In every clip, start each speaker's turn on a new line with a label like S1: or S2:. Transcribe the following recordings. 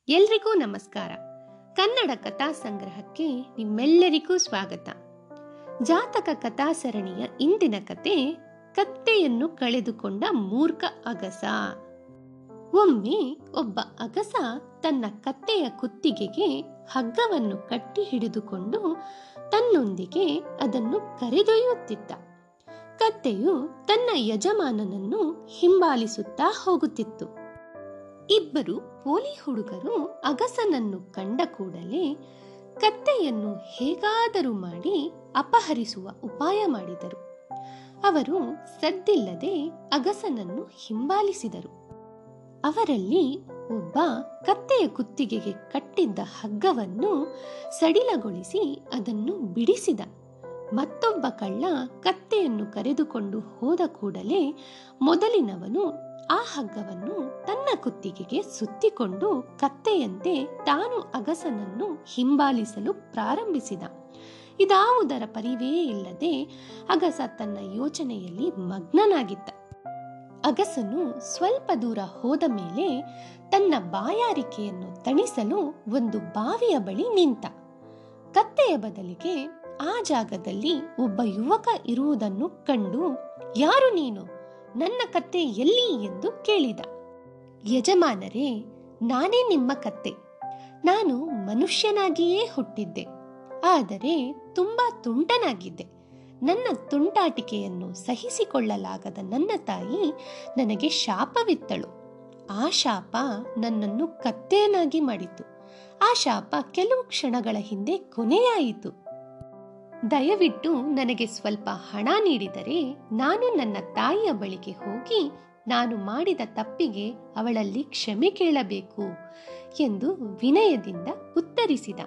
S1: ಎಲ್ರಿಗೂ ನಮಸ್ಕಾರ ಕನ್ನಡ ಕಥಾ ಸಂಗ್ರಹಕ್ಕೆ ನಿಮ್ಮೆಲ್ಲರಿಗೂ ಸ್ವಾಗತ ಜಾತಕ ಕಥಾ ಸರಣಿಯ ಇಂದಿನ ಕತೆ ಕತ್ತೆಯನ್ನು ಕಳೆದುಕೊಂಡ ಮೂರ್ಖ ಅಗಸ ಒಮ್ಮೆ ಒಬ್ಬ ಅಗಸ ತನ್ನ ಕತ್ತೆಯ ಕುತ್ತಿಗೆಗೆ ಹಗ್ಗವನ್ನು ಕಟ್ಟಿ ಹಿಡಿದುಕೊಂಡು ತನ್ನೊಂದಿಗೆ ಅದನ್ನು ಕರೆದೊಯ್ಯುತ್ತಿದ್ದ ಕತ್ತೆಯು ತನ್ನ ಯಜಮಾನನನ್ನು ಹಿಂಬಾಲಿಸುತ್ತಾ ಹೋಗುತ್ತಿತ್ತು ಇಬ್ಬರು ಪೋಲಿ ಹುಡುಗರು ಅಗಸನನ್ನು ಕಂಡ ಕೂಡಲೇ ಕತ್ತೆಯನ್ನು ಹೇಗಾದರೂ ಮಾಡಿ ಅಪಹರಿಸುವ ಉಪಾಯ ಮಾಡಿದರು ಅವರು ಸದ್ದಿಲ್ಲದೆ ಅಗಸನನ್ನು ಹಿಂಬಾಲಿಸಿದರು ಅವರಲ್ಲಿ ಒಬ್ಬ ಕತ್ತೆಯ ಕುತ್ತಿಗೆಗೆ ಕಟ್ಟಿದ್ದ ಹಗ್ಗವನ್ನು ಸಡಿಲಗೊಳಿಸಿ ಅದನ್ನು ಬಿಡಿಸಿದ ಮತ್ತೊಬ್ಬ ಕಳ್ಳ ಕತ್ತೆಯನ್ನು ಕರೆದುಕೊಂಡು ಹೋದ ಕೂಡಲೇ ಮೊದಲಿನವನು ಆ ಹಗ್ಗವನ್ನು ತನ್ನ ಕುತ್ತಿಗೆಗೆ ಸುತ್ತಿಕೊಂಡು ಕತ್ತೆಯಂತೆ ತಾನು ಅಗಸನನ್ನು ಹಿಂಬಾಲಿಸಲು ಪ್ರಾರಂಭಿಸಿದ ಇದಾವುದರ ಪರಿವೇ ಇಲ್ಲದೆ ಅಗಸ ತನ್ನ ಯೋಚನೆಯಲ್ಲಿ ಮಗ್ನನಾಗಿದ್ದ ಅಗಸನು ಸ್ವಲ್ಪ ದೂರ ಹೋದ ಮೇಲೆ ತನ್ನ ಬಾಯಾರಿಕೆಯನ್ನು ತಣಿಸಲು ಒಂದು ಬಾವಿಯ ಬಳಿ ನಿಂತ ಕತ್ತೆಯ ಬದಲಿಗೆ ಆ ಜಾಗದಲ್ಲಿ ಒಬ್ಬ ಯುವಕ ಇರುವುದನ್ನು ಕಂಡು ಯಾರು ನೀನು ನನ್ನ ಕತ್ತೆ ಎಲ್ಲಿ ಎಂದು ಕೇಳಿದ ಯಜಮಾನರೇ ನಾನೇ ನಿಮ್ಮ ಕತ್ತೆ ನಾನು ಮನುಷ್ಯನಾಗಿಯೇ ಹುಟ್ಟಿದ್ದೆ ಆದರೆ ತುಂಬಾ ತುಂಟನಾಗಿದ್ದೆ ನನ್ನ ತುಂಟಾಟಿಕೆಯನ್ನು ಸಹಿಸಿಕೊಳ್ಳಲಾಗದ ನನ್ನ ತಾಯಿ ನನಗೆ ಶಾಪವಿತ್ತಳು ಆ ಶಾಪ ನನ್ನನ್ನು ಕತ್ತೆಯನ್ನಾಗಿ ಮಾಡಿತು ಆ ಶಾಪ ಕೆಲವು ಕ್ಷಣಗಳ ಹಿಂದೆ ಕೊನೆಯಾಯಿತು ದಯವಿಟ್ಟು ನನಗೆ ಸ್ವಲ್ಪ ಹಣ ನೀಡಿದರೆ ನಾನು ನನ್ನ ತಾಯಿಯ ಬಳಿಗೆ ಹೋಗಿ ನಾನು ಮಾಡಿದ ತಪ್ಪಿಗೆ ಅವಳಲ್ಲಿ ಕ್ಷಮೆ ಕೇಳಬೇಕು ಎಂದು ವಿನಯದಿಂದ ಉತ್ತರಿಸಿದ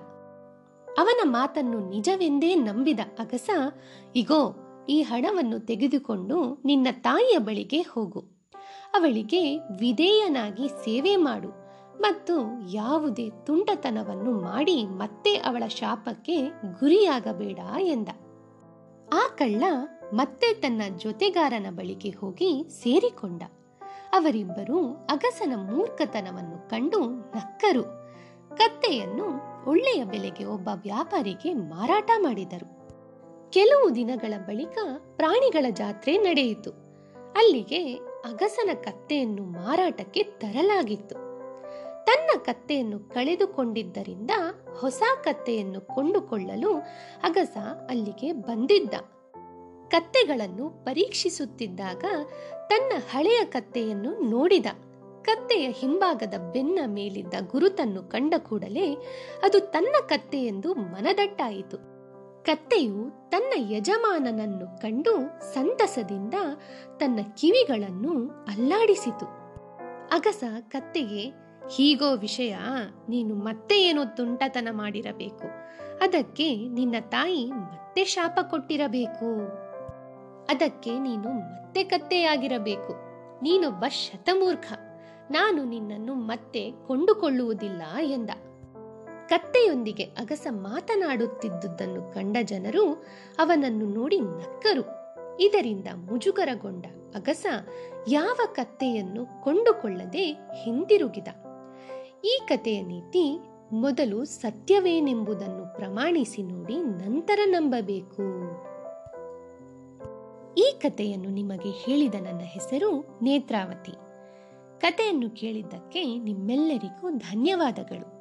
S1: ಅವನ ಮಾತನ್ನು ನಿಜವೆಂದೇ ನಂಬಿದ ಅಗಸ ಇಗೋ ಈ ಹಣವನ್ನು ತೆಗೆದುಕೊಂಡು ನಿನ್ನ ತಾಯಿಯ ಬಳಿಗೆ ಹೋಗು ಅವಳಿಗೆ ವಿಧೇಯನಾಗಿ ಸೇವೆ ಮಾಡು ಮತ್ತು ಯಾವುದೇ ತುಂಟತನವನ್ನು ಮಾಡಿ ಮತ್ತೆ ಅವಳ ಶಾಪಕ್ಕೆ ಗುರಿಯಾಗಬೇಡ ಎಂದ ಆ ಕಳ್ಳ ಮತ್ತೆ ತನ್ನ ಜೊತೆಗಾರನ ಬಳಿಗೆ ಹೋಗಿ ಸೇರಿಕೊಂಡ ಅವರಿಬ್ಬರು ಅಗಸನ ಮೂರ್ಖತನವನ್ನು ಕಂಡು ನಕ್ಕರು ಕತ್ತೆಯನ್ನು ಒಳ್ಳೆಯ ಬೆಲೆಗೆ ಒಬ್ಬ ವ್ಯಾಪಾರಿಗೆ ಮಾರಾಟ ಮಾಡಿದರು ಕೆಲವು ದಿನಗಳ ಬಳಿಕ ಪ್ರಾಣಿಗಳ ಜಾತ್ರೆ ನಡೆಯಿತು ಅಲ್ಲಿಗೆ ಅಗಸನ ಕತ್ತೆಯನ್ನು ಮಾರಾಟಕ್ಕೆ ತರಲಾಗಿತ್ತು ತನ್ನ ಕತ್ತೆಯನ್ನು ಕಳೆದುಕೊಂಡಿದ್ದರಿಂದ ಹೊಸ ಕತ್ತೆಯನ್ನು ಕೊಂಡುಕೊಳ್ಳಲು ಅಗಸ ಅಲ್ಲಿಗೆ ಬಂದಿದ್ದ ಕತ್ತೆಗಳನ್ನು ಪರೀಕ್ಷಿಸುತ್ತಿದ್ದಾಗ ತನ್ನ ಹಳೆಯ ಕತ್ತೆಯನ್ನು ನೋಡಿದ ಕತ್ತೆಯ ಹಿಂಭಾಗದ ಬೆನ್ನ ಮೇಲಿದ್ದ ಗುರುತನ್ನು ಕಂಡ ಕೂಡಲೇ ಅದು ತನ್ನ ಕತ್ತೆ ಎಂದು ಮನದಟ್ಟಾಯಿತು ಕತ್ತೆಯು ತನ್ನ ಯಜಮಾನನನ್ನು ಕಂಡು ಸಂತಸದಿಂದ ತನ್ನ ಕಿವಿಗಳನ್ನು ಅಲ್ಲಾಡಿಸಿತು ಅಗಸ ಕತ್ತೆಗೆ ಹೀಗೋ ವಿಷಯ ನೀನು ಮತ್ತೆ ಏನೋ ತುಂಟತನ ಮಾಡಿರಬೇಕು ಅದಕ್ಕೆ ನಿನ್ನ ತಾಯಿ ಮತ್ತೆ ಶಾಪ ಕೊಟ್ಟಿರಬೇಕು ಅದಕ್ಕೆ ನೀನು ಮತ್ತೆ ಕತ್ತೆಯಾಗಿರಬೇಕು ನೀನೊಬ್ಬ ಶತಮೂರ್ಖ ನಾನು ನಿನ್ನನ್ನು ಮತ್ತೆ ಕೊಂಡುಕೊಳ್ಳುವುದಿಲ್ಲ ಎಂದ ಕತ್ತೆಯೊಂದಿಗೆ ಅಗಸ ಮಾತನಾಡುತ್ತಿದ್ದುದನ್ನು ಕಂಡ ಜನರು ಅವನನ್ನು ನೋಡಿ ನಕ್ಕರು ಇದರಿಂದ ಮುಜುಗರಗೊಂಡ ಅಗಸ ಯಾವ ಕತ್ತೆಯನ್ನು ಕೊಂಡುಕೊಳ್ಳದೆ ಹಿಂದಿರುಗಿದ ಈ ಕಥೆಯ ನೀತಿ ಮೊದಲು ಸತ್ಯವೇನೆಂಬುದನ್ನು ಪ್ರಮಾಣಿಸಿ ನೋಡಿ ನಂತರ ನಂಬಬೇಕು ಈ ಕಥೆಯನ್ನು ನಿಮಗೆ ಹೇಳಿದ ನನ್ನ ಹೆಸರು ನೇತ್ರಾವತಿ ಕಥೆಯನ್ನು ಕೇಳಿದ್ದಕ್ಕೆ ನಿಮ್ಮೆಲ್ಲರಿಗೂ ಧನ್ಯವಾದಗಳು